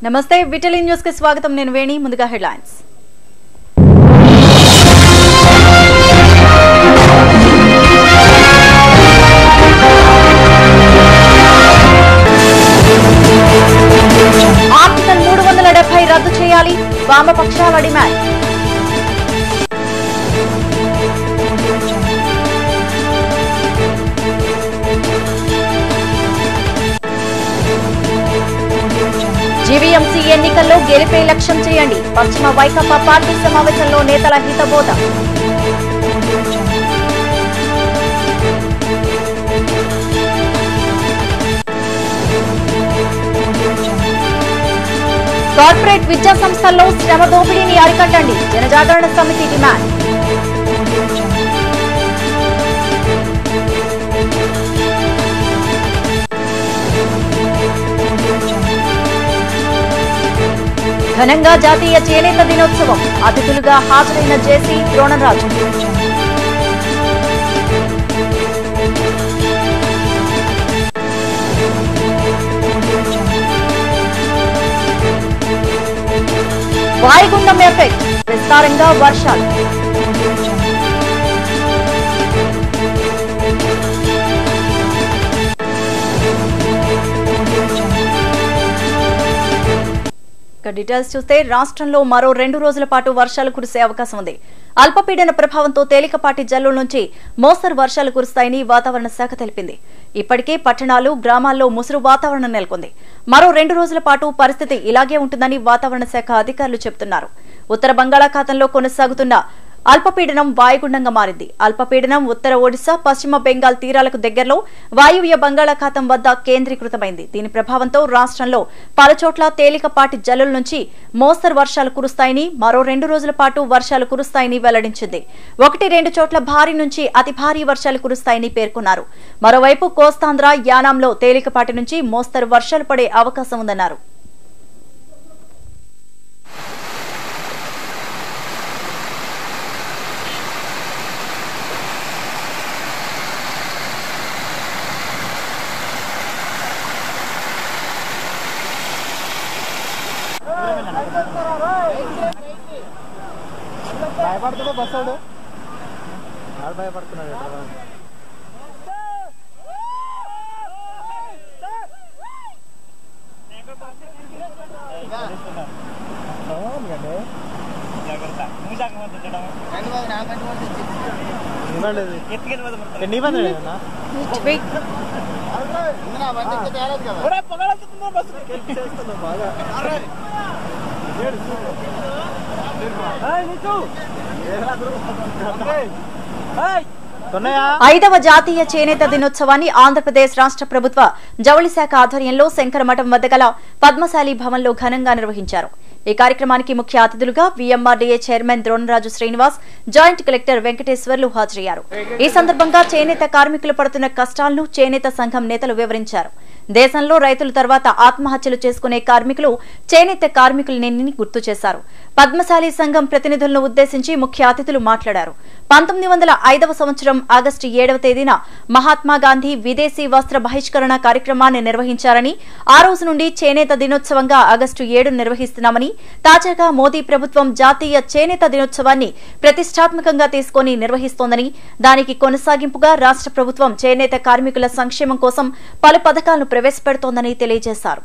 నమస్తే విటలి న్యూస్ కి స్వాగతం నేను వేణి ముందుగా హెడ్లైన్స్ ఆర్టికల్ మూడు వందల డెబ్బై రద్దు చేయాలి వామపక్షాల డిమాండ్ జీవీఎంసీ ఎన్నికల్లో గెలిపే లక్ష్యం చేయండి పశ్చిమ వైకాపా పార్టీ సమావేశంలో నేతల హితబోధ కార్పొరేట్ విద్యా సంస్థల్లో శ్రమ దోపిడీని అరికట్టండి జనజాగరణ సమితి డిమాండ్ ఘనంగా జాతీయ చేనేత దినోత్సవం అతిథులుగా హాజరైన జేసీ ద్రోణరాజు వాయుగుండం ఎఫెక్ట్ విస్తారంగా వర్షాలు ఇక డీటెయిల్స్ చూస్తే రాష్ట్రంలో మరో రెండు రోజుల పాటు వర్షాలు కురిసే అవకాశం ఉంది అల్పపీడన ప్రభావంతో తేలికపాటి జల్లుల నుంచి మోస్తరు వర్షాలు కురుస్తాయని వాతావరణ శాఖ తెలిపింది ఇప్పటికే పట్టణాలు గ్రామాల్లో ముసురు వాతావరణం నెలకొంది మరో రెండు రోజుల పాటు పరిస్థితి ఇలాగే ఉంటుందని వాతావరణ శాఖ అధికారులు చెబుతున్నారు ఉత్తర బంగాళాఖాతంలో కొనసాగుతున్న అల్పపీడనం వాయుగుండంగా మారింది అల్పపీడనం ఉత్తర ఒడిశా పశ్చిమ బెంగాల్ తీరాలకు దగ్గరలో వాయువ్య బంగాళాఖాతం వద్ద కేంద్రీకృతమైంది దీని ప్రభావంతో రాష్ట్రంలో పలుచోట్ల తేలికపాటి జల్లుల నుంచి మోస్తరు వర్షాలు కురుస్తాయని మరో రెండు రోజుల పాటు వర్షాలు కురుస్తాయని వెల్లడించింది ఒకటి రెండు చోట్ల భారీ నుంచి అతి భారీ వర్షాలు కురుస్తాయని పేర్కొన్నారు మరోవైపు కోస్తాంధ్ర యానాంలో తేలికపాటి నుంచి మోస్తరు వర్షాలు పడే అవకాశం ఉందన్నారు భయపడుతుందో బస్ వాడు ఆడు భయపడుతున్నాడు ఎట్లా అవునండి. ఇవ్వండి ఇది. ఎన్ని ఇబ్బంది అన్నా చేస్తున్నావు బాగా ఉన్నాయా ఐదవ జాతీయ చేనేత దినోత్సవాన్ని ఆంధ్రప్రదేశ్ రాష్ట్ర ప్రభుత్వ జౌళి శాఖ ఆధ్వర్యంలో శంకరమఠం వద్ద గల పద్మశాలి భవన్లో ఘనంగా నిర్వహించారు ఈ కార్యక్రమానికి ముఖ్య అతిథులుగా VMRDA chairman Dronaraju Srinivas joint collector Venkateswarlu హాజరయ్యారు ఈ సందర్భంగా చేనేత కార్మికులు పడుతున్న కష్టాలను చేనేత సంఘం నేతలు వివరించారు దేశంలో రైతుల తర్వాత ఆత్మహత్యలు చేసుకునే కార్మికులు చేనేత కార్మికులని గుర్తు చేశారు పద్మశాలి సంఘం ప్రతినిధులను ఉద్దేశించి ముఖ్య అతిథులు మాట్లాడారు పంతొమ్మిది వందల ఐదవ సంవత్సరం ఆగస్టు ఏడవ తేదీన మహాత్మా గాంధీ విదేశీ వస్త్ర బహిష్కరణ కార్యక్రమాన్ని నిర్వహించారని ఆ రోజు నుండి చేనేత దినోత్సవంగా ఆగస్టు ఏడు నిర్వహిస్తున్నామని తాజాగా మోదీ ప్రభుత్వం జాతీయ చేనేత దినోత్సవాన్ని ప్రతిష్టాత్మకంగా తీసుకొని నిర్వహిస్తోందని దానికి కొనసాగింపుగా రాష్ట్ర ప్రభుత్వం చేనేత కార్మికుల సంక్షేమం కోసం పలు పథకాలను ప్రవేశపెడుతోందని తెలియజేశారు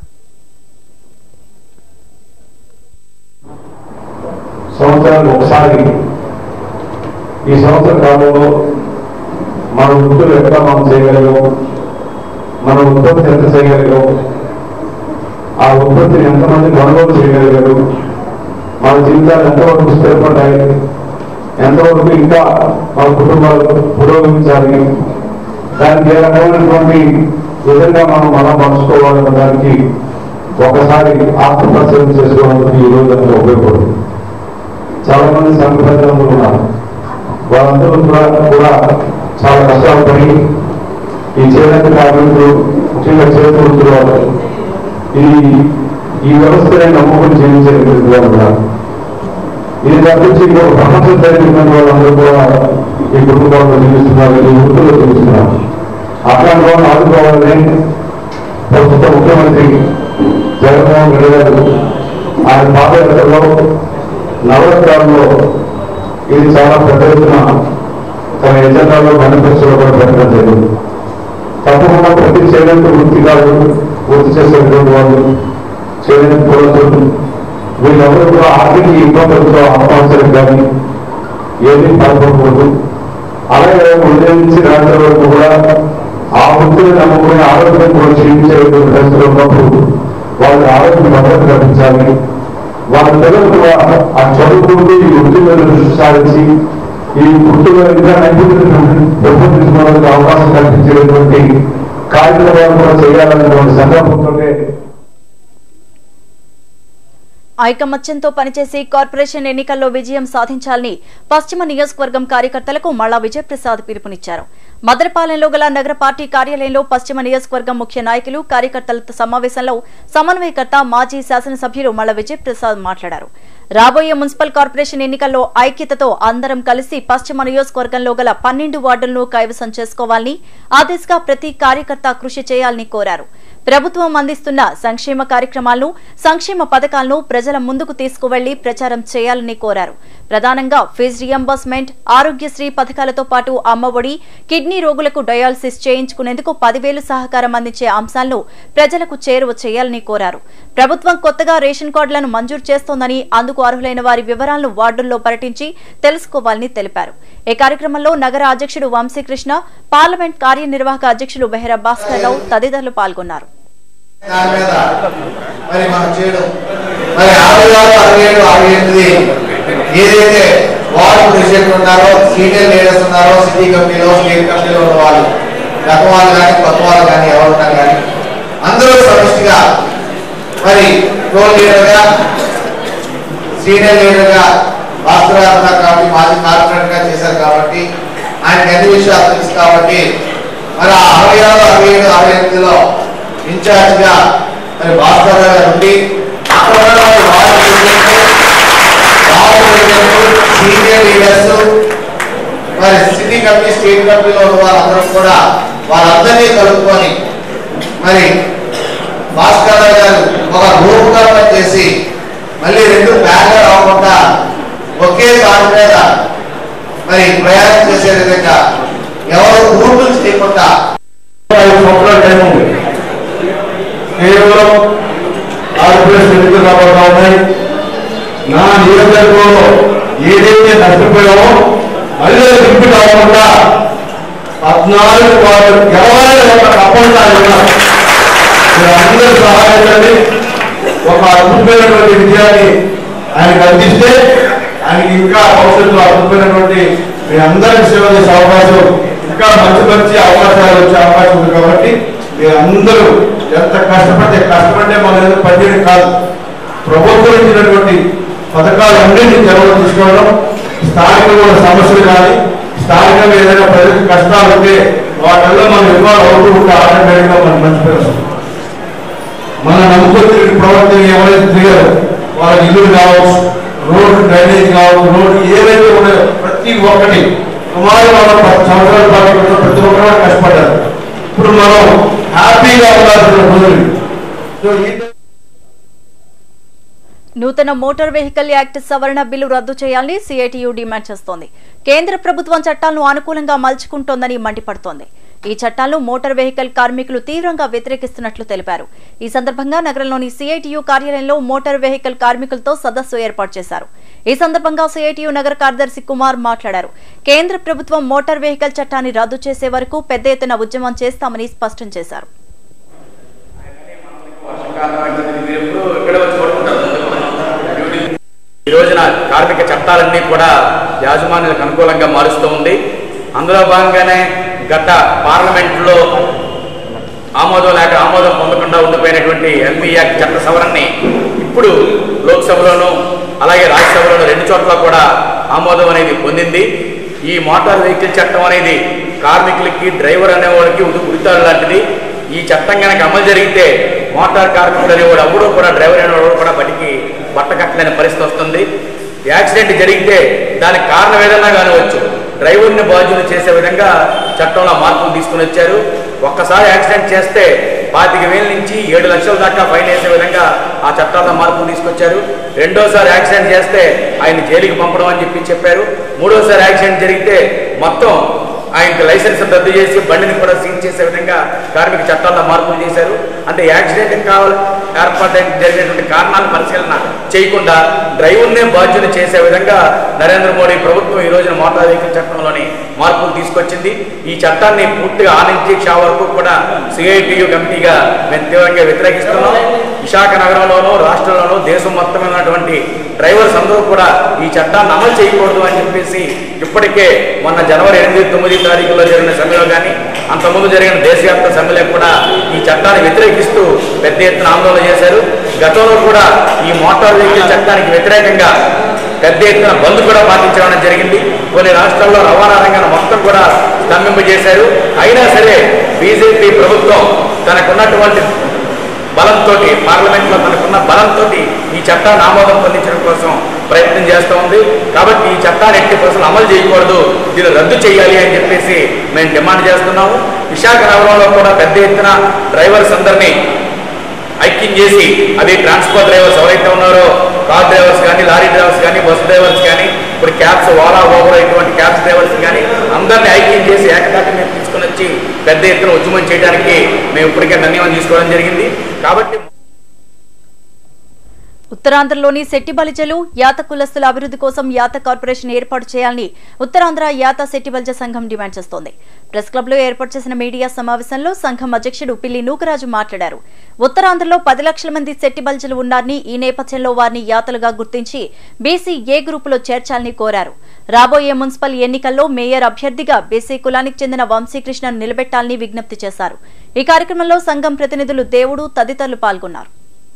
సంవత్సరానికి ఒకసారి ఈ సంవత్సర కాలంలో మన వృత్తులు ఎట్లా మనం చేయగలిగాం మన ఉత్పత్తి ఎంత చేయగలిగాం ఆ ఉత్పత్తిని ఎంతమంది కొనుగోలు చేయగలిగారు మన జీవితాలు ఎంతవరకు స్థిరపడ్డాయి ఎంతవరకు ఇంకా మన కుటుంబాలు పురోగమించాలి దానికి ఏ రకమైనటువంటి విధంగా మనం మనం పంచుకోవాలన్న దానికి ఒకసారి ఆత్మపరిశీలన చేసుకోవడానికి ఈ రోజు అంతా ఉపయోగపడుతుంది చాలా మంది సంఘ పెద్దలందరూ ఉన్నారు వాళ్ళందరూ కూడా కూడా చాలా కష్టాలు పడి ఈ చేనేత కార్మికులు ముఖ్యంగా చేతి వృత్తులు వాళ్ళు ఈ ఈ వ్యవస్థని నమ్ముకొని జీవించేటువంటి వాళ్ళు కూడా ఇది తప్పించి ఇంకొక ప్రపంచం జరిగిన వాళ్ళందరూ కూడా ఈ కుటుంబాల్లో జీవిస్తున్నారు ఈ వృత్తుల్లో జీవిస్తున్నారు అట్లాంటి వాళ్ళని ఆదుకోవాలని ప్రస్తుత ముఖ్యమంత్రి జగన్ జగన్మోహన్ రెడ్డి గారు ఆయన పాదయాత్రలో నవరత్నాల్లో ఇది చాలా పెద్ద ఎత్తున తన ఎజెండాలో మేనిఫెస్టోలో కూడా పెట్టడం జరిగింది తప్పకుండా ప్రతి చేనేత వృత్తికారులు పూర్తి చేసేటువంటి వాళ్ళు చేనేత కులస్తులు వీళ్ళెవరూ కూడా ఆర్థిక ఇబ్బందులతో ఆత్మహత్యలు కానీ ఏమీ పడకూడదు అలాగే ఉదయం నుంచి రాత్రి వరకు కూడా ఆ వృత్తిని నమ్ముకుని ఆరోగ్యం కూడా క్షీణించేటువంటి పరిస్థితులు ఉన్నప్పుడు వాళ్ళకి ఆరోగ్య భద్రత కల్పించాలి వాళ్ళ పిల్లలు కూడా ఆ చదువుకుంటూ ఈ వృత్తి మీద దృష్టి సారించి ఈ వృత్తిలో ఇంకా నైపుణ్యతను పెంపొందించుకోవడానికి అవకాశం కల్పించేటువంటి కార్యక్రమాలు కూడా చేయాలనేటువంటి సందర్భంతోనే ఐకమత్యంతో పనిచేసి కార్పొరేషన్ ఎన్నికల్లో విజయం సాధించాలని పశ్చిమ నియోజకవర్గం కార్యకర్తలకు మల్లా విజయప్రసాద్ పిలుపునిచ్చారు మదరపాలెంలో గల నగర పార్టీ కార్యాలయంలో పశ్చిమ నియోజకవర్గం ముఖ్య నాయకులు కార్యకర్తల సమావేశంలో సమన్వయకర్త మాజీ శాసనసభ్యులు మల్ల విజయప్రసాద్ మాట్లాడారు రాబోయే మున్సిపల్ కార్పొరేషన్ ఎన్నికల్లో ఐక్యతతో అందరం కలిసి పశ్చిమ నియోజకవర్గంలో గల పన్నెండు వార్డులను కైవసం చేసుకోవాలని ఆ దిశగా ప్రతి కార్యకర్త కృషి చేయాలని కోరారు ప్రభుత్వం అందిస్తున్న సంక్షేమ కార్యక్రమాలను సంక్షేమ పథకాలను ప్రజల ముందుకు తీసుకువెళ్లి ప్రచారం చేయాలని కోరారు ప్రధానంగా ఫీజు రియంబర్స్మెంట్ ఆరోగ్యశ్రీ పథకాలతో పాటు అమ్మఒడి కిడ్నీ రోగులకు డయాలసిస్ చేయించుకునేందుకు పదివేలు సహకారం అందించే అంశాలను ప్రజలకు చేరువ చేయాలని కోరారు ప్రభుత్వం కొత్తగా రేషన్ కార్డులను మంజూరు చేస్తోందని అందుకు అర్హులైన వారి వివరాలను వార్డుల్లో పర్యటించి తెలుసుకోవాలని తెలిపారు ఈ కార్యక్రమంలో నగర అధ్యక్షుడు వంశీకృష్ణ పార్లమెంట్ కార్యనిర్వాహక అధ్యక్షులు బెహరా భాస్కర్ రావు తదితరులు పాల్గొన్నారు దాని మీద మరి మనం చేయడం మరి అరవై ఆరు అరవై ఏడు అరవై ఎనిమిది ఏదైతే వార్డు ప్రెసిడెంట్ ఉన్నారో సీనియర్ లీడర్స్ ఉన్నారో సిటీ కమిటీలో స్టేట్ కమిటీలో ఉన్న వాళ్ళు గత వాళ్ళు కానీ కొత్త వాళ్ళు కానీ ఎవరు ఉన్నా కానీ అందరూ సమిష్టిగా మరి టోల్ లీడర్గా సీనియర్ లీడర్గా భాస్కర్ గారు ఉన్నారు కాబట్టి మాజీ కార్పొరేటర్ గా చేశారు కాబట్టి ఆయనకి అన్ని విషయాలు తెలుసు కాబట్టి మరి ఆ అరవై ఆరు అరవై ఏడు అరవై ఎనిమిదిలో ఇన్ఛార్జ్ గా మరి భాస్కర్ గారు ఉండి అక్కడ ఉన్నటువంటి ward president, ward president, senior leaders మరి సిటీ కమిటీ స్టేట్ కమిటీలో ఉన్న వాళ్ళందరూ కూడా వాళ్ళందరినీ కలుపుకొని మరి భాస్కర్ రావు గారు ఒక రూపకల్పన చేసి మళ్ళీ రెండు బ్యాగ్లు రాకుండా ఒకే దాని మీద మరి ప్రయాణం చేసే విధంగా ఎవరు ఊర్లు చేయకుండా ఐదు సంవత్సరాల టైం ఉంది కేవలం ఆంధ్రప్రదేశ్ ఎన్నికలు రాబోతా ఉన్నాయి నా నియోజకవర్గంలో ఏదైతే నష్టపోయామో మళ్ళీ అది రిపీట్ అవ్వకుండా పద్నాలుగు వాళ్ళు గెలవాలని ఒక తప్పనిసరి ఉన్నారు అందరూ సహాయించండి ఒక అద్భుతమైనటువంటి విజయాన్ని ఆయనకు అందిస్తే ఆయనకి ఇంకా భవిష్యత్తులో అద్భుతమైనటువంటి మీ అందరికి సేవ చేసే అవకాశం ఇంకా మంచి మంచి అవకాశాలు వచ్చే అవకాశం ఉంది కాబట్టి మీరందరూ ఎంత కష్టపడితే కష్టపడితే మన ఏదో పనిచేయడం కాదు ప్రభుత్వం ఇచ్చినటువంటి పథకాలన్నింటినీ జనంలో తీసుకోవడం స్థానికంగా ఉన్న సమస్యలు కానీ స్థానికంగా ఏదైనా ప్రజలకు కష్టాలు ఉంటే వాటిల్లో మనం ఇన్వాల్వ్ అవుతూ ఉంటే ఆటోమేటిక్గా మనకు మంచి పేరు వస్తుంది మన నమ్ముకొచ్చిన ప్రవర్తన ఎవరైతే తిరిగారో వాళ్ళకి ఇల్లు కావచ్చు రోడ్డు డ్రైనేజ్ కావచ్చు రోడ్డు ఏవైతే ఉన్నాయో ప్రతి ఒక్కటి సుమారు మనం పది సంవత్సరాల పాటు ఉన్న ప్రతి ఒక్కరు కష్టపడ్డారు ఇప్పుడు మనం హ్యాపీగా ఉండాల్సిన రోజులు సో ఈ నూతన మోటార్ వెహికల్ యాక్ట్ సవరణ బిల్లు రద్దు చేయాలని సిఐటియు డిమాండ్ చేస్తోంది కేంద్ర ప్రభుత్వం చట్టాలను అనుకూలంగా మలుచుకుంటోందని మండిపడుతోంది ఈ చట్టాలను మోటార్ వెహికల్ కార్మికులు తీవ్రంగా వ్యతిరేకిస్తున్నట్లు తెలిపారు ఈ సందర్భంగా నగరంలోని సిఐటియు కార్యాలయంలో మోటార్ వెహికల్ కార్మికులతో సదస్సు ఏర్పాటు చేశారు ఈ సందర్భంగా సిఐటియు నగర కార్యదర్శి కుమార్ మాట్లాడారు కేంద్ర ప్రభుత్వం మోటార్ వెహికల్ చట్టాన్ని రద్దు చేసే వరకు పెద్ద ఎత్తున ఉద్యమం చేస్తామని స్పష్టం చేశారు ఈ రోజున కార్మిక చట్టాలన్నీ కూడా యాజమాన్యాలకు అనుకూలంగా మారుస్తూ ఉంది అందులో భాగంగానే గత పార్లమెంట్లో ఆమోదం లేక ఆమోదం పొందకుండా ఉండిపోయినటువంటి ఎల్పీ యాక్ట్ చట్ట సవరణని ఇప్పుడు లోక్సభలోను అలాగే రాజ్యసభలోను రెండు చోట్ల కూడా ఆమోదం అనేది పొందింది ఈ మోటార్ వెహికల్ చట్టం అనేది కార్మికులకి డ్రైవర్ అనేవాడికి ఉది ఉరితాడు లాంటిది ఈ చట్టం కనుక అమలు జరిగితే మోటార్ కార్మికుడు అనేవాడు ఎవడో కూడా డ్రైవర్ అనేవాడు కూడా బటికి బట్ట కట్టలేని పరిస్థితి వస్తుంది యాక్సిడెంట్ జరిగితే దానికి కారణం ఏదైనా కానివచ్చు డ్రైవర్ని బాధ్యులు చేసే విధంగా చట్టంలో మార్పులు తీసుకుని వచ్చారు ఒక్కసారి యాక్సిడెంట్ చేస్తే పాతిక వేల నుంచి ఏడు లక్షల దాకా ఫైన్ వేసే విధంగా ఆ చట్టాల్లో మార్పులు తీసుకొచ్చారు రెండోసారి యాక్సిడెంట్ చేస్తే ఆయన జైలుకి పంపడం అని చెప్పి చెప్పారు మూడోసారి యాక్సిడెంట్ జరిగితే మొత్తం ఆయనకి లైసెన్స్ రద్దు చేసి బండిని కూడా సీజ్ చేసే విధంగా కార్మిక చట్టాల్లో మార్పులు చేశారు అంటే యాక్సిడెంట్ కావాలి ఏర్పాటు జరిగినటువంటి కారణాలను పరిశీలన చేయకుండా డ్రైవర్నే బాధ్యత చేసే విధంగా నరేంద్ర మోడీ ప్రభుత్వం ఈ రోజున మోటార్ వెహికల్ చట్టంలోని మార్పులు తీసుకొచ్చింది ఈ చట్టాన్ని పూర్తిగా ఆనించి క్షా వరకు కూడా సిఐటియు కమిటీగా మేము తీవ్రంగా వ్యతిరేకిస్తున్నాం విశాఖ నగరంలోనూ రాష్ట్రంలోనూ దేశం మొత్తం మీద ఉన్నటువంటి డ్రైవర్స్ అందరూ కూడా ఈ చట్టాన్ని అమలు చేయకూడదు అని చెప్పేసి ఇప్పటికే మొన్న జనవరి ఎనిమిది తొమ్మిది తారీఖులో జరిగిన సమ్మెలో కానీ అంతకుముందు జరిగిన దేశవ్యాప్త సమ్మెలో కూడా ఈ చట్టాన్ని వ్యతిరేకిస్తూ పెద్ద ఎత్తున ఆందోళన చేశారు గతంలో కూడా ఈ మోటార్ వెహికల్ చట్టానికి వ్యతిరేకంగా పెద్ద ఎత్తున బంద్ కూడా పాటించడం జరిగింది కొన్ని రాష్ట్రాల్లో రవాణా రంగాన్ని మొత్తం కూడా స్తంభింపజేశారు అయినా సరే బీజేపీ ప్రభుత్వం తనకున్నటువంటి బలంతో పార్లమెంట్లో తనకున్న బలంతో ఈ చట్టాన్ని ఆమోదం పొందించడం కోసం ప్రయత్నం చేస్తూ ఉంది కాబట్టి ఈ చట్టాన్ని ఎట్టి కోసం అమలు చేయకూడదు దీన్ని రద్దు చేయాలి అని చెప్పేసి మేము డిమాండ్ చేస్తున్నాము విశాఖ నగరంలో కూడా పెద్ద ఎత్తున డ్రైవర్స్ అందరినీ ఐక్యం చేసి అది ట్రాన్స్పోర్ట్ డ్రైవర్స్ ఎవరైతే ఉన్నారో కార్ డ్రైవర్స్ కానీ లారీ డ్రైవర్స్ కానీ బస్ డ్రైవర్స్ కానీ ఇప్పుడు క్యాబ్స్ ఓలా ఓవర్ ఇటువంటి క్యాబ్స్ డ్రైవర్స్ కానీ అందరినీ ఐక్యం చేసి ఏకదాటి మీద తీసుకొని వచ్చి పెద్ద ఎత్తున ఉద్యమం చేయడానికి మేము ఇప్పటికే నిర్ణయం తీసుకోవడం జరిగింది కాబట్టి ఉత్తరాంధ్రలోని శెట్టి బలిజలు యాత కులస్తుల అభివృద్ధి కోసం యాత కార్పొరేషన్ ఏర్పాటు చేయాలని ఉత్తరాంధ్ర యాత శెట్టి బలిజ సంఘం డిమాండ్ చేస్తోంది ప్రెస్ క్లబ్ లో ఏర్పాటు చేసిన మీడియా సమావేశంలో సంఘం అధ్యక్షుడు పిల్లి నూకరాజు మాట్లాడారు ఉత్తరాంధ్రలో పది లక్షల మంది శెట్టి బలిజలు ఉన్నారని ఈ నేపథ్యంలో వారిని యాతలుగా గుర్తించి బీసీ ఏ గ్రూపులో చేర్చాలని కోరారు రాబోయే మున్సిపల్ ఎన్నికల్లో మేయర్ అభ్యర్థిగా బీసీ కులానికి చెందిన వంశీకృష్ణను నిలబెట్టాలని విజ్ఞప్తి చేశారు ఈ కార్యక్రమంలో సంఘం ప్రతినిధులు దేవుడు తదితరులు పాల్గొన్నారు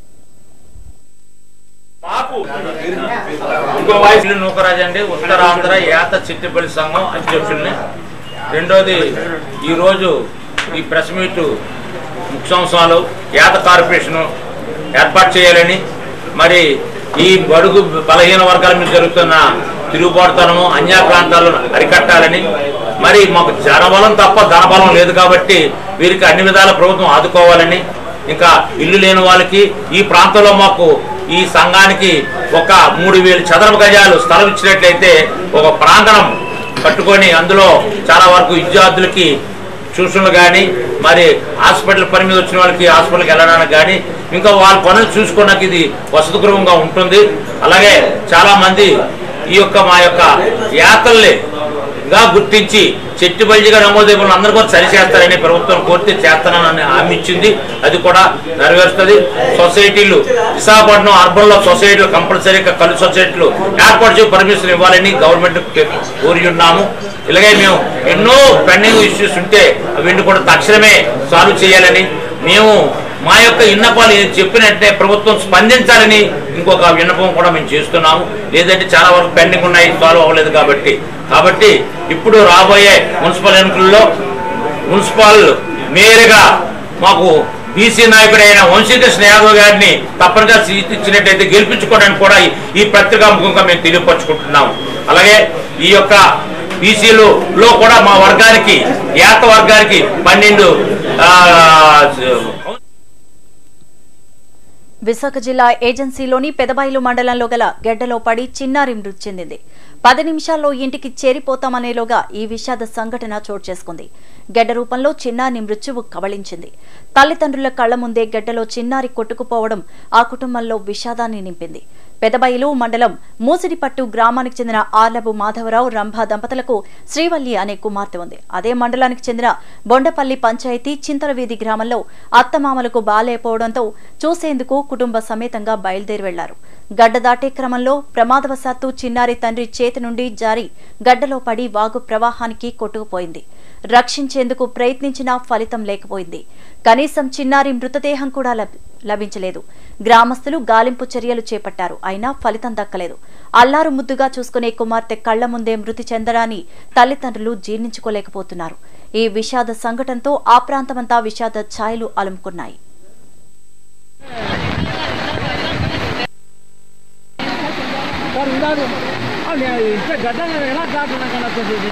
ఇంకో వయసు నూకరాజు అండి ఉత్తరాంధ్ర యాత చిట్టిపల్లి సంఘం అధ్యక్షుల్ని రెండోది ఈరోజు ఈ ప్రెస్ మీట్ ముఖ్యాంశాలు యాత కార్పొరేషన్ ఏర్పాటు చేయాలని మరి ఈ బడుగు బలహీన వర్గాల మీద జరుగుతున్న తిరుగుబాటుతనము అన్యా ప్రాంతాలను అరికట్టాలని మరి మాకు జనబలం తప్ప ధనబలం లేదు కాబట్టి వీరికి అన్ని విధాల ప్రభుత్వం ఆదుకోవాలని ఇంకా ఇల్లు లేని వాళ్ళకి ఈ ప్రాంతంలో మాకు ఈ సంఘానికి ఒక మూడు వేలు చదరపు గజాలు స్థలం ఇచ్చినట్లయితే ఒక ప్రాంగణం కట్టుకొని అందులో చాలా వరకు విద్యార్థులకి ట్యూషన్లు కానీ మరి హాస్పిటల్ పని మీద వచ్చిన వాళ్ళకి హాస్పిటల్కి వెళ్ళడానికి కానీ ఇంకా వాళ్ళ పనులు చూసుకోవడానికి ఇది వసతిగృహంగా ఉంటుంది అలాగే చాలా మంది ఈ యొక్క మా యొక్క యాత్రల్ని గా గుర్తించి చెట్టు బల్జిగా నమోదై ఉన్న అందరూ కూడా సరి చేస్తారని ప్రభుత్వం కోరితే చేస్తానని హామీ ఇచ్చింది అది కూడా నెరవేరుస్తుంది సొసైటీలు విశాఖపట్నం అర్బన్ లో సొసైటీలు కంపల్సరీగా కళ్ళు సొసైటీలు ఏర్పాటు చేసి పర్మిషన్ ఇవ్వాలని గవర్నమెంట్ కోరి ఉన్నాము ఇలాగే మేము ఎన్నో పెండింగ్ ఇష్యూస్ ఉంటే అవన్నీ కూడా తక్షణమే సాల్వ్ చేయాలని మేము మా యొక్క విన్నపాలు చెప్పినట్టే ప్రభుత్వం స్పందించాలని ఇంకొక విన్నపం కూడా మేము చేస్తున్నాము లేదంటే చాలా వరకు పెండింగ్ ఉన్నాయి సాల్వ్ అవ్వలేదు కాబట్టి కాబట్టి ఇప్పుడు రాబోయే మున్సిపల్ ఎన్నికల్లో మున్సిపల్ మేయర్గా మాకు బీసీ నాయకుడైన వంశీకృష్ణ యాదవ్ గారిని తప్పనిగా సీట్ ఇచ్చినట్టయితే గెలిపించుకోవడానికి కూడా ఈ- ఈ పత్రికా ముఖంగా మేము తెలియపరచుకుంటున్నాము అలాగే ఈ యొక్క బీసీలు లో కూడా మా వర్గానికి యాత వర్గానికి పన్నెండు ఆ, విశాఖ జిల్లా ఏజెన్సీలోని పెదబాయిలు మండలంలో గల గెడ్డలో పడి చిన్నారి మృతి చెందింది పది నిమిషాల్లో ఇంటికి చేరిపోతామనేలోగా ఈ విషాద సంఘటన చోటు చేసుకుంది గెడ్డ రూపంలో చిన్నారిని మృత్యువు కబళించింది తల్లిదండ్రుల కళ్ల ముందే గెడ్డలో చిన్నారి కొట్టుకుపోవడం ఆ కుటుంబంలో విషాదాన్ని నింపింది పెదబైలు మండలం మూసిడిపట్టు గ్రామానికి చెందిన ఆర్లబు మాధవరావు రంభ దంపతులకు శ్రీవల్లి అనే కుమార్తె ఉంది అదే మండలానికి చెందిన బొండపల్లి పంచాయతీ చింతలవీధి గ్రామంలో అత్తమామలకు బాలేపోవడంతో చూసేందుకు కుటుంబ సమేతంగా బయలుదేరి వెళ్లారు గడ్డ దాటే క్రమంలో ప్రమాదవశాత్తు చిన్నారి తండ్రి చేతి నుండి జారి గడ్డలో పడి వాగు ప్రవాహానికి కొట్టుకుపోయింది రక్షించేందుకు ప్రయత్నించినా ఫలితం లేకపోయింది కనీసం చిన్నారి మృతదేహం కూడా లభి- లభించలేదు గ్రామస్తులు గాలింపు చర్యలు చేపట్టారు అయినా ఫలితం దక్కలేదు అల్లారు ముద్దుగా చూసుకునే కుమార్తె కళ్ల ముందే మృతి చెందడాన్ని తల్లిదండ్రులు జీర్ణించుకోలేకపోతున్నారు ఈ విషాద సంఘటనతో ఆ ప్రాంతమంతా విషాద ఛాయలు అలుముకున్నాయి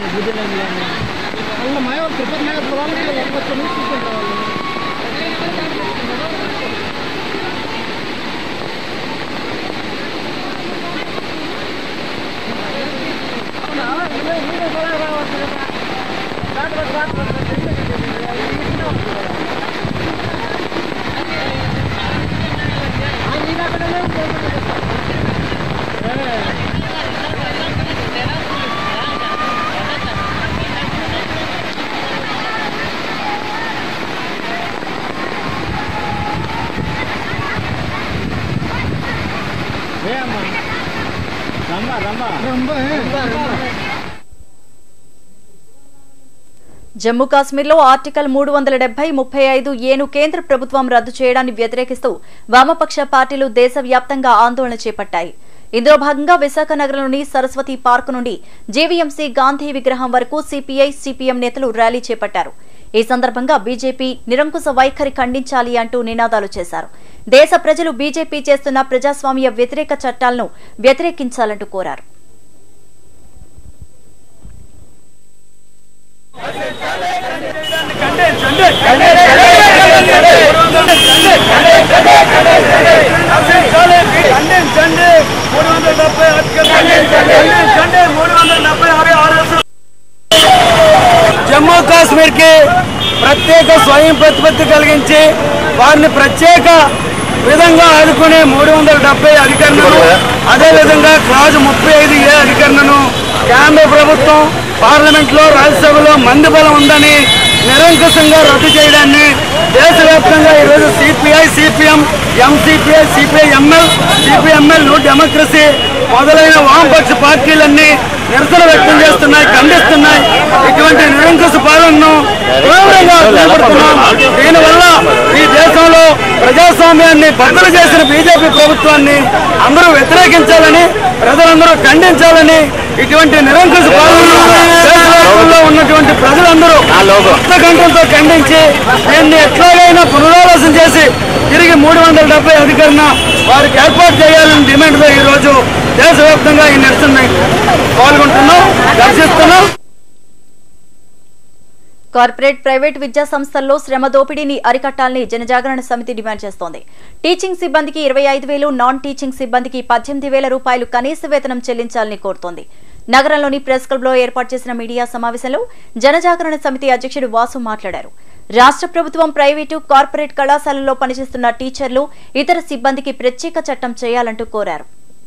అಲ್ಲ ಮಾಯ ಕ್ರಿಕೆಟ್ ಮ್ಯಾಚ್ ಬರೋಲ್ಲ ಒಂದು ನಿಮಿಷ జమ్మూ కాశ్మీర్లో ఆర్టికల్ మూడు వందల డెబ్బై ముప్పై ఐదు ఏను కేంద్ర ప్రభుత్వం రద్దు చేయడాన్ని వ్యతిరేకిస్తూ వామపక్ష పార్టీలు దేశవ్యాప్తంగా ఆందోళన చేపట్టాయి ఇందులో భాగంగా విశాఖ నగరంలోని సరస్వతి పార్క్ నుండి జేవీఎంసీ గాంధీ విగ్రహం వరకు సిపిఐ సిపిఎం నేతలు ర్యాలీ చేపట్టారు ఈ సందర్భంగా బీజేపీ నిరంకుశ వైఖరి ఖండించాలి అంటూ నినాదాలు చేశారు దేశ ప్రజలు బీజేపీ చేస్తున్న ప్రజాస్వామ్య వ్యతిరేక చట్టాలను వ్యతిరేకించాలంటూ కోరారు జమ్మూ కాశ్మీర్ కి ప్రత్యేక స్వయం ప్రతిపత్తి కలిగించి వారిని ప్రత్యేక విధంగా ఆదుకునే మూడు వందల డెబ్బై అధికరణను అదేవిధంగా క్లాజ్ ముప్పై ఐదు ఏ అధికరణను కేంద్ర ప్రభుత్వం పార్లమెంట్ లో రాజ్యసభలో మంది బలం ఉందని నిరంకుశంగా రద్దు చేయడాన్ని దేశవ్యాప్తంగా ఈరోజు సిపిఐ సిపిఎం ఎంసిపిఐ సిపిఐ ఎంఎల్ సిపిఎంఎల్ డెమోక్రసీ మొదలైన వామపక్ష పార్టీలన్నీ నిరసన వ్యక్తం చేస్తున్నాయి ఖండిస్తున్నాయి ఇటువంటి నిరంకుశ పాలనను తీవ్రంగా చేపడుతున్నాం దీనివల్ల ఈ దేశంలో ప్రజాస్వామ్యాన్ని బద్దలు చేసిన బీజేపీ ప్రభుత్వాన్ని అందరూ వ్యతిరేకించాలని ప్రజలందరూ ఖండించాలని ఇటువంటి నిరంకుశ పాలనను దేశవ్యాప్తంలో ఉన్నటువంటి ప్రజలందరూ కొత్త గంటలతో ఖండించి దీన్ని ఎట్లాగైనా పునరాలోచన చేసి తిరిగి మూడు వందల డెబ్బై అధికరణ వారికి ఏర్పాటు చేయాలని డిమాండ్తో ఈ రోజు దేశవ్యాప్తంగా ఈ నిరసన పాల్గొంటున్నాం దర్శిస్తున్నాం కార్పొరేట్ ప్రైవేట్ విద్యా సంస్థల్లో శ్రమ దోపిడీని అరికట్టాలని జనజాగరణ సమితి డిమాండ్ చేస్తోంది టీచింగ్ సిబ్బందికి ఇరవై ఐదు వేలు నాన్ టీచింగ్ సిబ్బందికి పద్దెనిమిది వేల రూపాయలు కనీస వేతనం చెల్లించాలని కోరుతోంది నగరంలోని ప్రెస్ క్లబ్ లో ఏర్పాటు చేసిన మీడియా సమావేశంలో జనజాగరణ సమితి అధ్యక్షుడు వాసు మాట్లాడారు రాష్ట్ర ప్రభుత్వం ప్రైవేటు కార్పొరేట్ కళాశాలల్లో పనిచేస్తున్న టీచర్లు ఇతర సిబ్బందికి ప్రత్యేక చట్టం చేయాలంటూ కోరారు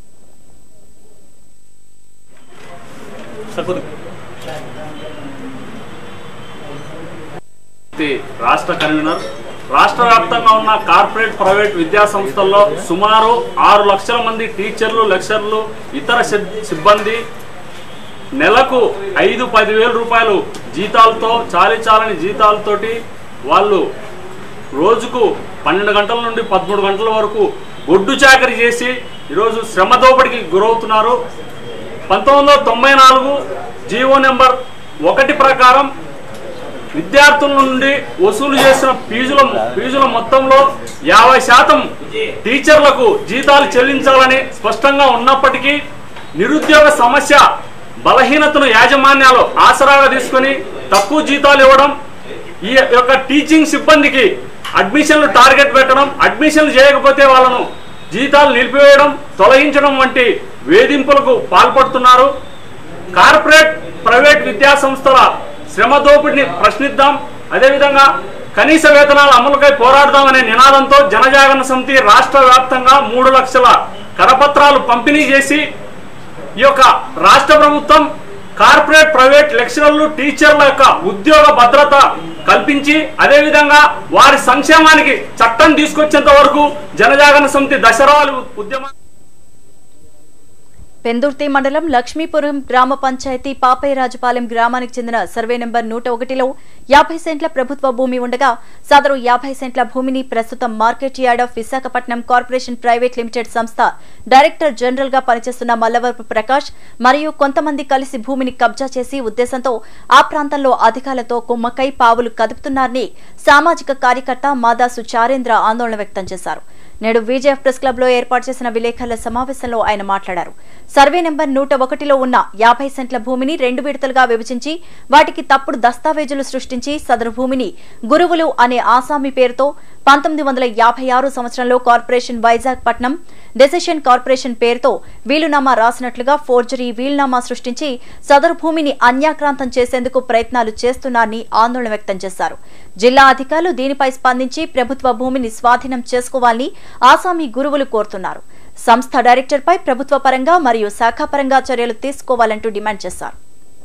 ఇది రాష్ట్ర కన్వీనర్ రాష్ట్ర వ్యాప్తంగా ఉన్న కార్పొరేట్ ప్రైవేట్ విద్యా సంస్థల్లో సుమారు ఆరు లక్షల మంది టీచర్లు లెక్చర్లు ఇతర సిబ్- సిబ్బంది నెలకు ఐదు పదివేల రూపాయలు జీతాలతో చాలీ చాలని జీతాలతోటి వాళ్ళు రోజుకు పన్నెండు గంటల నుండి పదమూడు గంటల వరకు గొడ్డు చాకరీ చేసి ఈరోజు శ్రమ దోపిడికి గురవుతున్నారు పంతొమ్మిది వందల తొంభై నాలుగు జీవో నెంబర్ ఒకటి ప్రకారం విద్యార్థుల నుండి వసూలు చేసిన ఫీజుల ఫీజుల మొత్తంలో యాభై శాతం టీచర్లకు జీతాలు చెల్లించాలని స్పష్టంగా ఉన్నప్పటికీ నిరుద్యోగ సమస్య బలహీనతను యాజమాన్యాలు ఆసరాగా తీసుకొని తక్కువ జీతాలు ఇవ్వడం ఈ యొక్క టీచింగ్ సిబ్బందికి అడ్మిషన్లు టార్గెట్ పెట్టడం అడ్మిషన్లు చేయకపోతే వాళ్ళను జీతాలు నిలిపివేయడం తొలగించడం వంటి వేధింపులకు పాల్పడుతున్నారు కార్పొరేట్ ప్రైవేట్ విద్యా సంస్థల శ్రమ దోపిడిని ప్రశ్నిద్దాం అదేవిధంగా కనీస వేతనాల అమలుకై పోరాడదాం అనే నినాదంతో జనజాగరణ సమితి రాష్ట్ర వ్యాప్తంగా మూడు లక్షల కరపత్రాలు పంపిణీ చేసి ఈ యొక్క రాష్ట్ర ప్రభుత్వం కార్పొరేట్ ప్రైవేట్ లెక్చరర్లు టీచర్ల యొక్క ఉద్యోగ భద్రత కల్పించి అదేవిధంగా వారి సంక్షేమానికి చట్టం తీసుకొచ్చేంత వరకు జనజాగరణ సమితి దసరాలు ఉద్యమం పెందుర్తి మండలం లక్ష్మీపురం గ్రామ పంచాయతీ పాపయ్యరాజుపాలెం గ్రామానికి చెందిన సర్వే నెంబర్ నూట ఒకటిలో యాభై సెంట్ల ప్రభుత్వ భూమి ఉండగా సదరు యాభై సెంట్ల భూమిని ప్రస్తుతం market yard of Visakhapatnam corporation private limited సంస్థ డైరెక్టర్ జనరల్ గా పనిచేస్తున్న మల్లవరపు ప్రకాష్ మరియు కొంతమంది కలిసి భూమిని కబ్జా చేసి ఉద్దేశంతో ఆ ప్రాంతంలో అధికారులతో కుమ్మక్కై పావులు కదుపుతున్నారని సామాజిక కార్యకర్త మాదాసు చారేంద్ర ఆందోళన వ్యక్తం చేశారు నేడు విజయఫ్ ప్రెస్ క్లబ్ లో ఏర్పాటు చేసిన విలేకరుల సమావేశంలో ఆయన మాట్లాడారు సర్వే నెంబర్ నూట ఒకటిలో ఉన్న యాభై సెంట్ల భూమిని రెండు విడతలుగా విభజించి వాటికి తప్పుడు దస్తావేజులు సృష్టించి సదరు భూమిని గురువులు అనే ఆసామి పేరుతో పంతొమ్మిది వందల యాభై ఆరు సంవత్సరంలో కార్పొరేషన్ వైజాగ్ పట్నం డెసిషన్ కార్పొరేషన్ పేరుతో వీలునామా రాసినట్లుగా ఫోర్జరీ వీలునామా సృష్టించి సదరు భూమిని అన్యాక్రాంతం చేసేందుకు ప్రయత్నాలు చేస్తున్నారని ఆందోళన వ్యక్తం చేశారు జిల్లా అధికారులు దీనిపై స్పందించి ప్రభుత్వ భూమిని స్వాధీనం చేసుకోవాలని ఆసామి గురువులు కోరుతున్నారు సంస్థ డైరెక్టర్పై ప్రభుత్వ పరంగా మరియు శాఖాపరంగా చర్యలు తీసుకోవాలంటూ డిమాండ్ చేశారు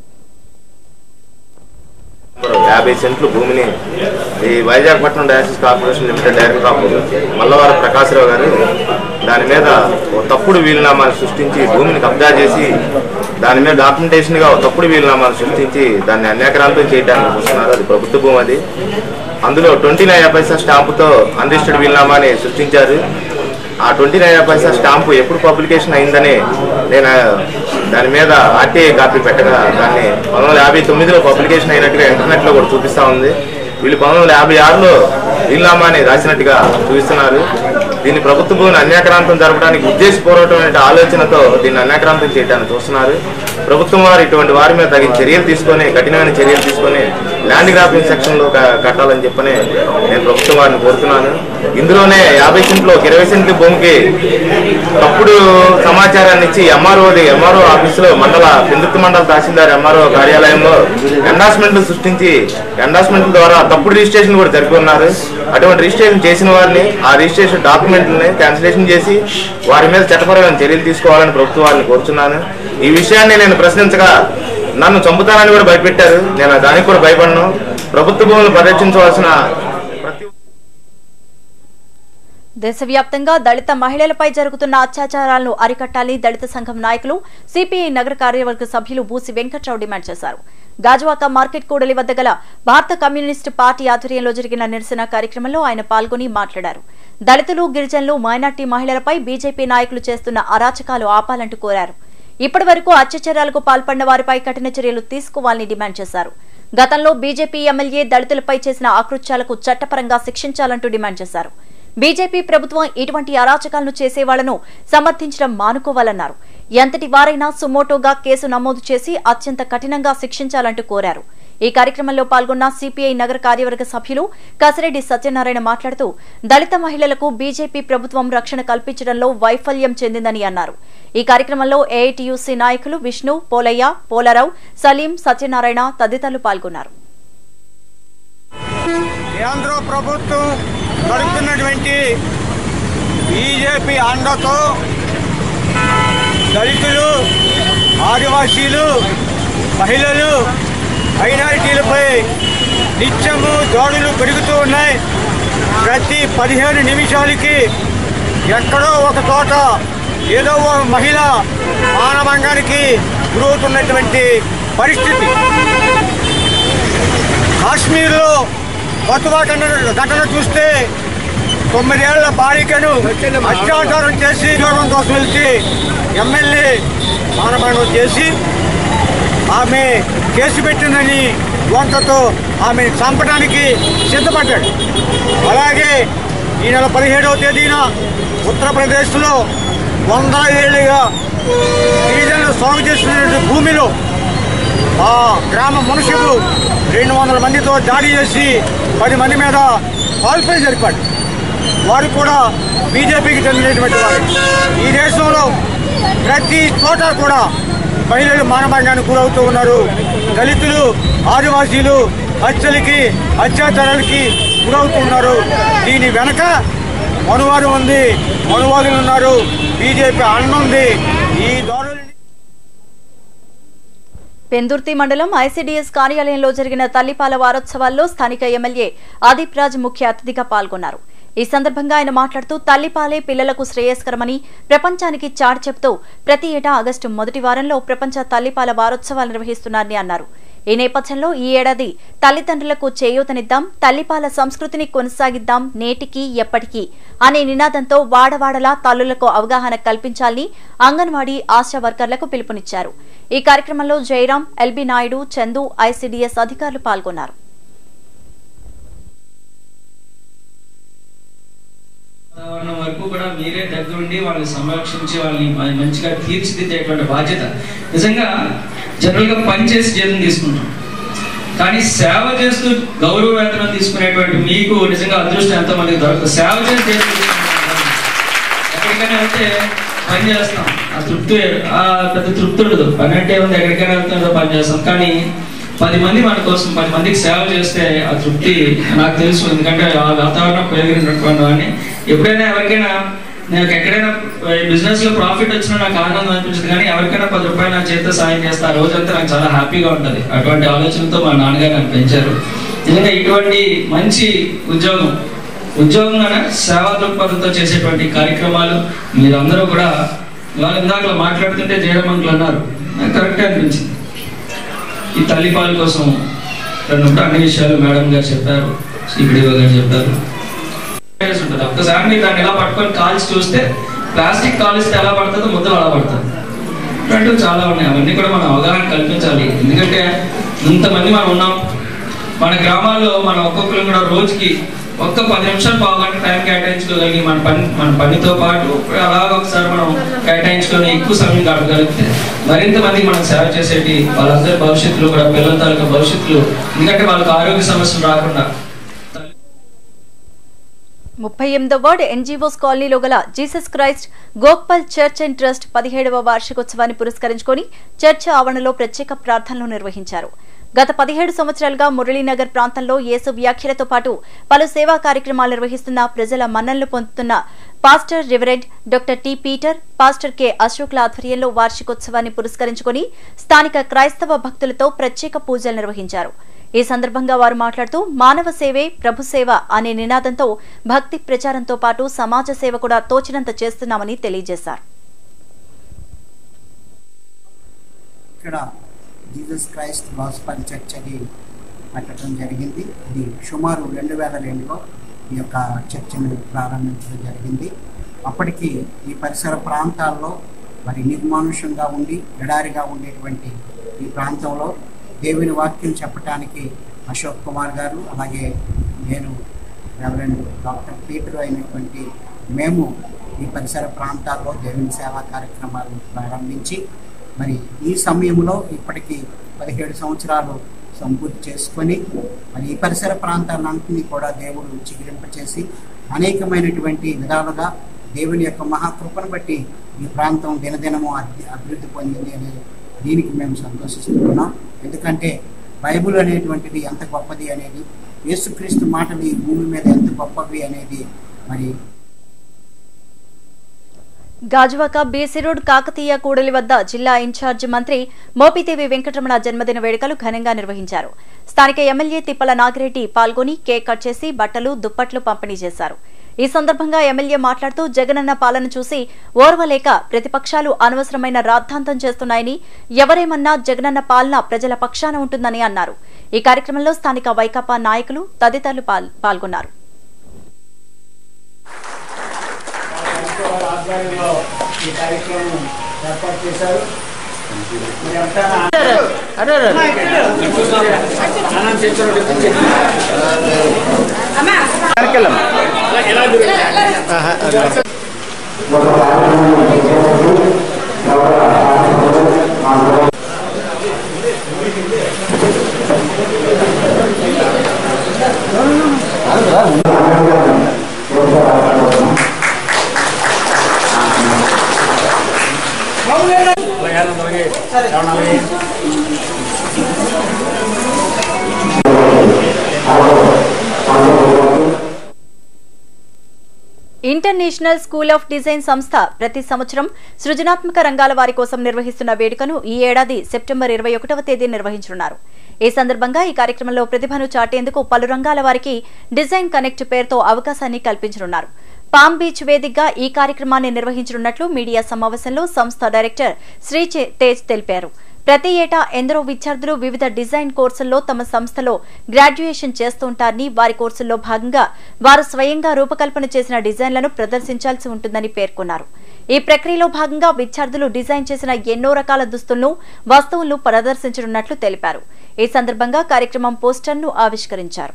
యాభై సెంట్లు భూమిని ఈ Vizagapatnam diocese corporation limited director of Mallavara Prakashrao గారు దాని మీద ఓ తప్పుడు వీలునామాను సృష్టించి భూమిని కబ్జా చేసి దాని మీద డాక్యుమెంటేషన్గా ఓ తప్పుడు వీలునామాను సృష్టించి దాన్ని అన్యాక్రాంతం చేయడానికి చూస్తున్నారు అది ప్రభుత్వ భూమి అది అందులో ట్వంటీ నైన్ పైసా స్టాంపుతో అన్రిజిస్టర్డ్ వీలునామాని సృష్టించారు ఆ ట్వంటీ నైన్ పైసా స్టాంపు ఎప్పుడు పబ్లికేషన్ అయిందని నేను దాని మీద ఆర్టీఐ కాపీ పెట్టగా దాన్ని పంతొమ్మిది వందల యాభై తొమ్మిదిలో పబ్లికేషన్ అయినట్టుగా ఇంటర్నెట్లో కూడా చూపిస్తూ ఉంది వీళ్ళు పంతొమ్మిది వందల యాభై ఆరులో వీలునామాని రాసినట్టుగా చూపిస్తున్నారు దీన్ని ప్రభుత్వ భూమిని అన్యాక్రాంతం జరపడానికి ఉద్దేశపూర్వకమైన ఆలోచనతో దీన్ని అన్యాక్రాంతం చేయడానికి చూస్తున్నారు ప్రభుత్వం వారు ఇటువంటి వారి మీద తగిన చర్యలు తీసుకొని కఠినమైన చర్యలు తీసుకొని ల్యాండ్ గ్రాఫింగ్ సెక్షన్ లో క- కట్టాలని చెప్పని నేను ప్రభుత్వం వారిని కోరుతున్నాను ఇందులోనే యాభై సెంట్లు ఒక ఇరవై సెంట్ల భూమికి తప్పుడు సమాచారాన్ని ఇచ్చి ఎంఆర్ఓది ఎంఆర్ఓ ఆఫీసులో మండల పిందుర్తి మండల తహసీల్దార్ ఎంఆర్ఓ కార్యాలయంలో ఎండార్స్మెంట్లు సృష్టించి ఎండార్స్మెంట్ల ద్వారా తప్పుడు రిజిస్ట్రేషన్ కూడా జరిపి ఉన్నారు అటువంటి రిజిస్ట్రేషన్ చేసిన వారిని ఆ రిజిస్ట్రేషన్ డాక్యుమెంట్లని క్యాన్సిలేషన్ చేసి వారి మీద చట్టపరమైన చర్యలు తీసుకోవాలని ప్రభుత్వం వారిని కోరుతున్నాను ఈ విషయాన్ని నేను ప్రశ్నించగా నన్ను చంపుతానని కూడా భయపెట్టారు నేను దానికి కూడా భయపడను ప్రభుత్వ భూములు పరిరక్షించవలసిన ప్రతి దేశవ్యాప్తంగా దళిత మహిళలపై జరుగుతున్న అత్యాచారాలను అరికట్టాలని దళిత సంఘం నాయకులు సిపిఐ నగర కార్యవర్గ సభ్యులు బూసి వెంకట్రావు డిమాండ్ చేశారు గాజువాక మార్కెట్ కూడలి వద్ద గల భారత కమ్యూనిస్టు పార్టీ ఆధ్వర్యంలో జరిగిన నిరసన కార్యక్రమంలో ఆయన పాల్గొని మాట్లాడారు దళితులు గిరిజనులు మైనార్టీ మహిళలపై బీజేపీ నాయకులు చేస్తున్న అరాచకాలు ఆపాలంటూ కోరారు ఇప్పటి వరకు అత్యాచారాలకు పాల్పడిన వారిపై కఠిన చర్యలు తీసుకోవాలని డిమాండ్ చేశారు గతంలో బీజేపీ ఎమ్మెల్యే దళితులపై చేసిన ఆకృత్యాలకు చట్టపరంగా శిక్షించాలంటూ డిమాండ్ చేశారు బీజేపీ ప్రభుత్వం ఇటువంటి అరాచకాలను చేసేవాళ్లను సమర్థించడం మానుకోవాలన్నారు ఎంతటి వారైనా సుమోటోగా కేసు నమోదు చేసి అత్యంత కఠినంగా శిక్షించాలంటూ కోరారు ఈ కార్యక్రమంలో పాల్గొన్న సిపిఐ నగర కార్యవర్గ సభ్యులు కసిరెడ్డి సత్యనారాయణ మాట్లాడుతూ దళిత మహిళలకు బీజేపీ ప్రభుత్వం రక్షణ కల్పించడంలో వైఫల్యం చెందిందని అన్నారు ఈ కార్యక్రమంలో ఏఐటియుసి నాయకులు విష్ణు పోలయ్య పోలారావు సలీం సత్యనారాయణ తదితరులు పాల్గొన్నారు కేంద్ర ప్రభుత్వం నడుపుతున్నటువంటి బీజేపీ అండతో దళితులు ఆదివాసీలు మహిళలు మైనారిటీలపై నిత్యము దాడులు పెరుగుతూ ఉన్నాయి ప్రతి పదిహేను నిమిషాలకి ఎక్కడో ఒక చోట ఏదో ఒక మహిళ మానభంగానికి గురవుతున్నటువంటి పరిస్థితి కాశ్మీర్లో కొత్తగా ఘటన చూస్తే తొమ్మిదేళ్ల బాలికను అత్యాచారం చేసి ఉద్యోగం కోసం వెళ్తే ఎమ్మెల్యే మానభంగం చేసి ఆమె కేసు పెట్టిందని వంకతో ఆమె చంపడానికి సిద్ధపడ్డాడు అలాగే ఈ నెల పదిహేడవ తేదీన ఉత్తరప్రదేశ్లో వందల ఏళ్ళుగా గిరిజనులు సాగు చేస్తున్న భూమిలో ఆ గ్రామ మనుషులు రెండు వందల మందితో దాడి చేసి పది మంది మీద కాల్పై జరిపాడు వారు కూడా బీజేపీకి చెందినటువంటి వారు ఈ దేశంలో ప్రతి చోట కూడా మహిళలు మానభంగానికి గురవుతూ ఉన్నారు దళితులు ఆదివాసీలు హత్యలకి అత్యాచారాలకి గురవుతూ ఉన్నారు దీని వెనక మనువాదం ఉంది మనువాదులు ఉన్నారు బీజేపీ అన్నుంది ఈ దాడులు పెందుర్తి మండలం ఐసీడీఎస్ కార్యాలయంలో జరిగిన తల్లిపాల వారోత్సవాల్లో స్థానిక ఎమ్మెల్యే ఆదిప్ రాజ్ ముఖ్య అతిథిగా పాల్గొన్నారు ఈ సందర్భంగా ఆయన మాట్లాడుతూ తల్లిపాలే పిల్లలకు శ్రేయస్కరమని ప్రపంచానికి చాటి చెబుతూ ప్రతి ఏటా ఆగస్టు మొదటి వారంలో ప్రపంచ తల్లిపాల వారోత్సవాలు నిర్వహిస్తున్నారని అన్నారు ఈ నేపథ్యంలో ఈ ఏడాది తల్లిదండ్రులకు చేయూతనిద్దాం తల్లిపాల సంస్కృతిని కొనసాగిద్దాం నేటికి ఎప్పటికీ అనే నినాదంతో వాడవాడలా తల్లులకు అవగాహన కల్పించాలని అంగన్వాడీ ఆశా వర్కర్లకు పిలుపునిచ్చారు ఈ కార్యక్రమంలో జయరాం ఎల్బీ నాయుడు చందు ఐసీడీఎస్ అధికారులు పాల్గొన్నారు వాతావరణం వరకు కూడా మీరే దగ్గరుండి వాళ్ళని సంరక్షించి వాళ్ళని మ- మంచిగా తీర్చిదిద్దేటువంటి బాధ్యత నిజంగా జనరల్గా పని చేసి జీతం తీసుకుంటాం కానీ సేవ చేస్తూ గౌరవ వేతనం తీసుకునేటువంటి మీకు నిజంగా అదృష్టం ఎంతో మందికి దొరకదు సేవ చేసి జీతం తీసుకుంటాం. ఎక్కడికైనా వెళ్తే పని చేస్తాం ఆ తృప్తి ఆ పెద్ద తృప్తి ఉండదు పని అంటే ఉంది ఎక్కడికైనా వెళ్తుందో పని చేస్తాం కానీ పది మంది మన కోసం పది మందికి సేవ చేస్తే ఆ తృప్తి నాకు తెలుసు ఎందుకంటే ఆ వాతావరణం పెరిగినటువంటి వాడిని ఎప్పుడైనా ఎవరికైనా నాకు ఎక్కడైనా బిజినెస్ లో ప్రాఫిట్ వచ్చినా నాకు ఆనందం అనిపించదు కానీ ఎవరికైనా పది రూపాయలు నా చేతితో సాయం చేస్తే ఆ రోజంతా నాకు చాలా హ్యాపీగా ఉంటుంది అటువంటి ఆలోచనతో మా నాన్నగారు నన్ను పెంచారు నిజంగా ఇటువంటి మంచి ఉద్యోగం ఉద్యోగంగానే సేవా దృక్పథంతో చేసేటువంటి కార్యక్రమాలు మీరందరూ కూడా ఇవాళ ఇందాక మాట్లాడుతుంటే జయరామంకులు అన్నారు నాకు కరెక్టే అనిపించింది ఈ తల్లిపాల కోసం రెండు అన్ని విషయాలు మేడం గారు చెప్పారు సిపిడిఓ గారు చెప్పారు Experience ఉంటుంది ఒక్కసారి మీరు దాన్ని ఎలా పట్టుకొని కాల్చి చూస్తే ప్లాస్టిక్ కాలిస్తే ఎలా పడుతుందో ముద్దలు అలా పడుతుంది ఇటువంటివి చాలా ఉన్నాయి అవన్నీ కూడా మనం అవగాహన కల్పించాలి ఎందుకంటే ఇంతమంది మనం ఉన్నాం మన గ్రామాల్లో మన ఒక్కొక్కరు కూడా రోజుకి ఒక్క పది నిమిషాలు పావు గంట టైం కేటాయించుకోగలిగి మన పని మన పనితో పాటు అలాగ ఒకసారి మనం కేటాయించుకొని ఎక్కువ సమయం గడపగలిగితే మరింత మందికి మనం సేవ చేసేటి వాళ్ళందరి భవిష్యత్తులో కూడా పిల్లల తాలూకా భవిష్యత్తులో ఎందుకంటే వాళ్ళకి ఆరోగ్య సమస్యలు రాకుండా ముప్పై ఎనిమిదో వార్డు ఎన్జీఓస్ కాలనీలో గల Jesus Christ Gopal church and trust పదిహేడవ వార్షికోత్సవాన్ని పురస్కరించుకొని చర్చ్ ఆవరణలో ప్రత్యేక ప్రార్థనలు నిర్వహించారు గత పదిహేడు సంవత్సరాలుగా మురళీనగర్ ప్రాంతంలో యేసు వ్యాఖ్యలతో పాటు పలు సేవా కార్యక్రమాలు నిర్వహిస్తున్న ప్రజల మన్ననలు పొందుతున్న pastor reverend doctor T Peter pastor K అశోక్ల ఆధ్వర్యంలో వార్షికోత్సవాన్ని పురస్కరించుకొని స్థానిక క్రైస్తవ భక్తులతో ప్రత్యేక పూజలు నిర్వహించారు ఈ సందర్భంగా వారు మాట్లాడుతూ మానవ సేవే ప్రభు సేవ అనే నినాదంతో భక్తి ప్రచారంతో పాటు సమాజ సేవ కూడా తోచినంత చేస్తున్నామని తెలియజేశారు ఇక్కడ జీసస్ క్రైస్ట్ గాస్పల్ చర్చ్ అని పెట్టడం జరిగింది ఇది సుమారు రెండు వేల రెండులో ఈ యొక్క చర్చను ప్రారంభించడం జరిగింది అప్పటికి ఈ పరిసర ప్రాంతాల్లో మరి నిర్మానుషంగా ఉండి ఎడారిగా ఉండేటువంటి ఈ ప్రాంతంలో దేవుని వాక్యం చెప్పడానికి అశోక్ కుమార్ గారు అలాగే నేను రెవరెండ్ డాక్టర్ పీటర్ అయినటువంటి మేము ఈ పరిసర ప్రాంతాల్లో దేవుని సేవా కార్యక్రమాలు ప్రారంభించి మరి ఈ సమయంలో ఇప్పటికి పదిహేడు సంవత్సరాలు సంపూర్తి చేసుకొని మరి ఈ పరిసర ప్రాంతాలన్నింటినీ కూడా దేవుడు చిగురింపచేసి అనేకమైనటువంటి విధాలుగా దేవుని యొక్క మహాకృపను బట్టి ఈ ప్రాంతం దినదినము అభి- అభివృద్ధి పొందింది అనే దీనికి మేము సంతోషిస్తున్నాం ఎందుకంటే బైబుల్ అనేటువంటిది ఎంత గొప్పది అనేది యేసుక్రీస్తు మాటలు ఈ భూమి మీద ఎంత గొప్పవి అనేది మరి గాజువాక బీసీ రోడ్ కాకతీయ కూడలి వద్ద జిల్లా ఇన్ఛార్జ్ మంత్రి మోపిదేవి వెంకటరమణ జన్మదిన వేడుకలు ఘనంగా నిర్వహించారు స్థానిక ఎమ్మెల్యే తిప్పల నాగిరెడ్డి పాల్గొని కేక్ కట్ చేసి బట్టలు దుప్పట్లు పంపిణీ చేశారు ఈ సందర్భంగా ఎమ్మెల్యే మాట్లాడుతూ జగనన్న పాలన చూసి ఓర్వలేక ప్రతిపక్షాలు అనవసరమైన రాద్ధాంతం చేస్తున్నాయని ఎవరేమన్నా జగనన్న పాలన ప్రజల పక్షాన ఉంటుందని అన్నారు ఈ కార్యక్రమంలో స్థానిక వైకాపా నాయకులు తదితరులు పాల్- పాల్గొన్నారు ఆధ్వర్యంలో ఈ కార్యక్రమం ఏర్పాటు చేశారు మరి అంతా ఇంటర్నేషనల్ స్కూల్ ఆఫ్ డిజైన్ సంస్థ ప్రతి సంవత్సరం సృజనాత్మక రంగాల వారి కోసం నిర్వహిస్తున్న వేడుకను ఈ ఏడాది సెప్టెంబర్ ఇరవై ఒకటవ తేదీ నిర్వహించనున్నారు ఈ సందర్భంగా ఈ కార్యక్రమంలో ప్రతిభను చాటేందుకు పలు రంగాల వారికి డిజైన్ కనెక్ట్ పేరుతో అవకాశాన్ని కల్పించనున్నారు పామ్ బీచ్ వేదికగా ఈ కార్యక్రమాన్ని నిర్వహించనున్నట్లు మీడియా సమావేశంలో సంస్థ డైరెక్టర్ శ్రీ చే- తేజ్ తెలిపారు ప్రతి ఏటా ఎందరో విద్యార్థులు వివిధ డిజైన్ కోర్సుల్లో తమ సంస్థలో గ్రాడ్యుయేషన్ చేస్తుంటారని వారి కోర్సుల్లో భాగంగా వారు స్వయంగా రూపకల్పన చేసిన డిజైన్లను ప్రదర్శించాల్సి ఉంటుందని పేర్కొన్నారు ఈ ప్రక్రియలో భాగంగా విద్యార్థులు డిజైన్ చేసిన ఎన్నో రకాల దుస్తులను వస్తువులను ప్రదర్శించనున్నట్లు తెలిపారు ఈ సందర్భంగా కార్యక్రమం పోస్టర్ను ఆవిష్కరించారు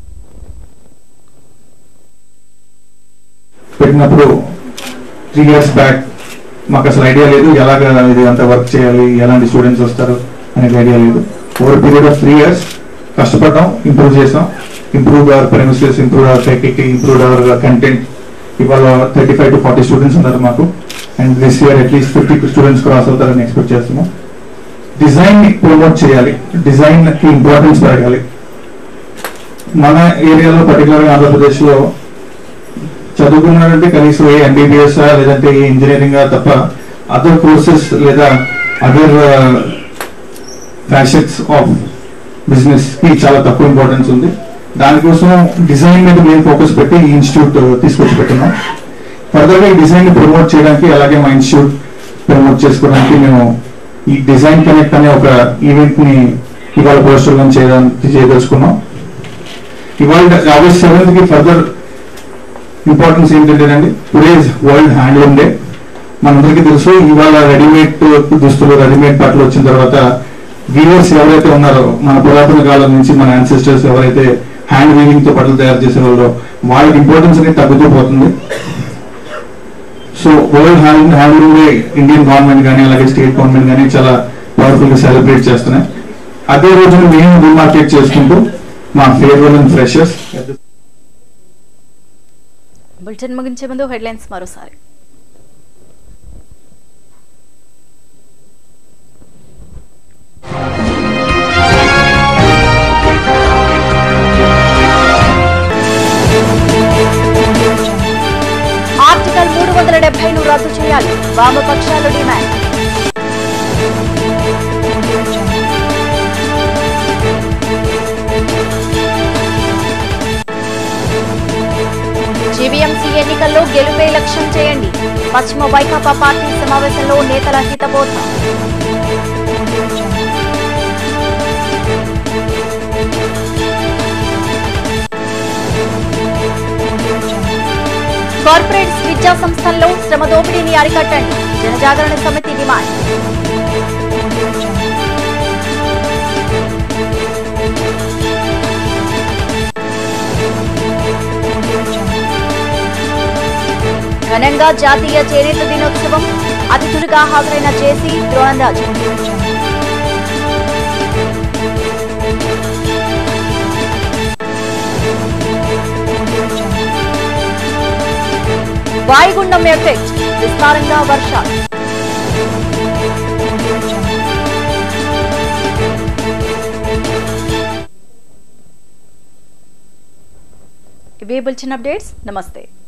పెట్టినప్పుడు త్రీ ఇయర్స్ బ్యాక్ మాకు అసలు ఐడియా లేదు ఎలాగ ఇది అంత వర్క్ చేయాలి ఎలాంటి స్టూడెంట్స్ వస్తారు అనేది ఐడియా లేదు over period of three years కష్టపడ్డాం ఇంప్రూవ్ చేసాం improve our premises improve our faculty improve our content ఇవాళ thirty five to forty students ఉన్నారు మాకు and this year at least fifty students cross అవుతారని ఎక్స్పెక్ట్ చేస్తున్నాం డిజైన్ ని ప్రమోట్ చేయాలి డిజైన్ కి ఇంపార్టెన్స్ పెరగాలి మన ఏరియాలో పర్టికులర్ గా ఆంధ్రప్రదేశ్ లో చదువుకున్నారంటే కనీసం ఏ ఎంబీబీఎస్ లేదంటే ఏ ఇంజనీరింగ్ తప్ప అదర్ కోర్సెస్ లేదా అదర్ ఫ్యాషన్స్ ఆఫ్ బిజినెస్ కి చాలా తక్కువ ఇంపార్టెన్స్ ఉంది దానికోసం డిజైన్ మీద మేము ఫోకస్ పెట్టి ఈ ఇన్స్టిట్యూట్ తీసుకొచ్చి పెట్టున్నాం ఫర్దర్గా ఈ డిజైన్ ప్రమోట్ చేయడానికి అలాగే మా ఇన్స్టిట్యూట్ ప్రమోట్ చేసుకోవడానికి మేము ఈ డిజైన్ కనెక్ట్ అనే ఒక ఈవెంట్ ని ఇవాళ పోస్టర్ గా చేయడానికి చేయదలుచుకున్నాం ఇవాళ ఆగస్ట్ సెవెంత్ కి ఫర్దర్ ఇంపార్టెన్స్ ఏంటంటేనండి టుడే వరల్డ్ హ్యాండ్లూమ్ డే మనందరికీ తెలుసు ఇవాళ రెడీమేడ్ దుస్తులు రెడీమేడ్ బట్టలు వచ్చిన తర్వాత వీవర్స్ ఎవరైతే ఉన్నారో మన పురాతన కాలం నుంచి మన యాన్సిస్టర్స్ ఎవరైతే హ్యాండ్ వీవింగ్ తో బట్టలు తయారు చేసే వాళ్ళు వాళ్ళకి ఇంపార్టెన్స్ అనేది తగ్గుతూ పోతుంది so world hand handloom day Indian government కానీ అలాగే స్టేట్ గవర్నమెంట్ కానీ చాలా పవర్ఫుల్ గా సెలబ్రేట్ చేస్తున్నాయి అదే రోజున మేము రీమార్కెట్ చేసుకుంటూ మా ఫేర్వెల్ అండ్ ఫ్రెషర్స్ బులెటిన్ ముగించే ముందు హెడ్లైన్స్ మరోసారి ఆర్టికల్ మూడు వందల డెబ్బైను రద్దు చేయాలి వామపక్షాలు డిమాండ్ జీవీఎంసీ ఎన్నికల్లో గెలుపే లక్ష్యం చేయండి పశ్చిమ వైకాపా పార్టీ సమావేశంలో నేతల హితబోధ కార్పొరేట్స్ విద్యా సంస్థల్లో శ్రమ దోపిడీని అరికట్టండి జనజాగరణ సమితి డిమాండ్ ఘనంగా జాతీయ చేనేత దినోత్సవం అతిథులుగా హాజరైన జేసీ ద్రోణంరాజు వాయుగుండం ఎఫెక్ట్ విస్తారంగా వర్షాలు ఇవే బులెటిన్ అప్డేట్స్ నమస్తే